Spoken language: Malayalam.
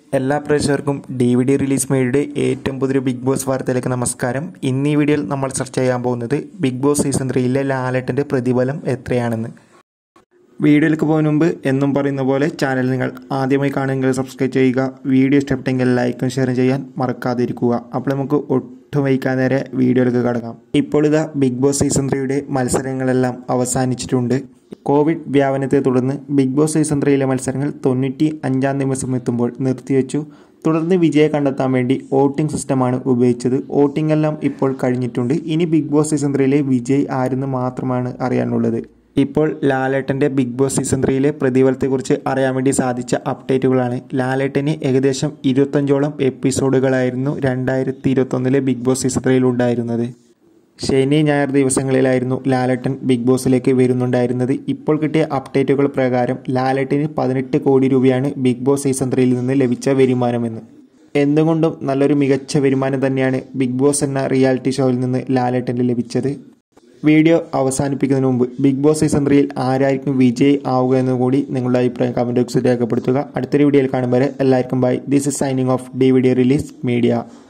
എല്ലാ പ്രേക്ഷകർക്കും ഡി വി ഡി റിലീസ് മേയുടെ ഏറ്റവും പുതിയൊരു ബിഗ് ബോസ് വാർത്തയിലേക്ക് നമസ്കാരം ഇന്ന് ഈ വീഡിയോയിൽ നമ്മൾ ചർച്ച ചെയ്യാൻ പോകുന്നത് ബിഗ് ബോസ് സീസൺ ത്രീയിലെ ലാലേട്ടൻ്റെ പ്രതിഫലം എത്രയാണെന്ന് വീഡിയോയിലേക്ക് പോകുന്ന മുമ്പ് എന്നും പറയുന്ന പോലെ ചാനൽ നിങ്ങൾ ആദ്യമായി കാണുമെങ്കിൽ സബ്സ്ക്രൈബ് ചെയ്യുക വീഡിയോ ഇഷ്ടപ്പെട്ടെങ്കിൽ ലൈക്കും ഷെയറും ചെയ്യാൻ മറക്കാതിരിക്കുക അപ്പോൾ നമുക്ക് ഒട്ടും വൈകാൻ നേരെ വീഡിയോയിലേക്ക് കടക്കാം ഇപ്പോൾ ഇതാ ബിഗ് ബോസ് സീസൺ ത്രീയുടെ മത്സരങ്ങളെല്ലാം അവസാനിച്ചിട്ടുണ്ട് കോവിഡ് വ്യാപനത്തെ തുടർന്ന് ബിഗ് ബോസ് സീസൺ ത്രീയിലെ മത്സരങ്ങൾ തൊണ്ണൂറ്റി അഞ്ചാം ദിവസം എത്തുമ്പോൾ നിർത്തിവെച്ചു തുടർന്ന് വിജയം കണ്ടെത്താൻ വേണ്ടി വോട്ടിംഗ് സിസ്റ്റമാണ് ഉപയോഗിച്ചത് വോട്ടിംഗ് എല്ലാം ഇപ്പോൾ കഴിഞ്ഞിട്ടുണ്ട് ഇനി ബിഗ് ബോസ് സീസൺ ത്രീയിലെ വിജയ് ആരെന്ന് മാത്രമാണ് അറിയാനുള്ളത് ഇപ്പോൾ ലാലേട്ടൻ്റെ ബിഗ് ബോസ് സീസൺ ത്രീയിലെ പ്രതിഫലത്തെക്കുറിച്ച് അറിയാൻ വേണ്ടി സാധിച്ച അപ്ഡേറ്റുകളാണ് ലാലേട്ടന് ഏകദേശം ഇരുപത്തഞ്ചോളം എപ്പിസോഡുകളായിരുന്നു രണ്ടായിരത്തി ഇരുപത്തൊന്നിലെ ബിഗ് ബോസ് സീസൺ ത്രീയിൽ ഉണ്ടായിരുന്നത് ശനി ഞായർ ദിവസങ്ങളിലായിരുന്നു ലാലേട്ടൻ ബിഗ് ബോസിലേക്ക് വരുന്നുണ്ടായിരുന്നത് ഇപ്പോൾ കിട്ടിയ അപ്ഡേറ്റുകൾ പ്രകാരം ലാലേട്ടന് പതിനെട്ട് കോടി രൂപയാണ് ബിഗ് ബോസ് സീസൺ ത്രീയിൽ നിന്ന് ലഭിച്ച വരുമാനമെന്ന് എന്തുകൊണ്ടും നല്ലൊരു മികച്ച വരുമാനം തന്നെയാണ് ബിഗ് ബോസ് എന്ന റിയാലിറ്റി ഷോയിൽ നിന്ന് ലാലേട്ടന് ലഭിച്ചത് വീഡിയോ അവസാനിപ്പിക്കുന്നതിന് മുമ്പ് ബിഗ് ബോസ് സീസൺ ത്രീയിൽ ആരായിരിക്കും വിജയ് ആവുക എന്ന് കൂടി നിങ്ങളുടെ അഭിപ്രായം കമൻറ്റ് ബോക്സിൽ രേഖപ്പെടുത്തുക അടുത്തൊരു വീഡിയോയിൽ കാണുമ്പോൾ എല്ലാവർക്കും bye this is signing off D video release media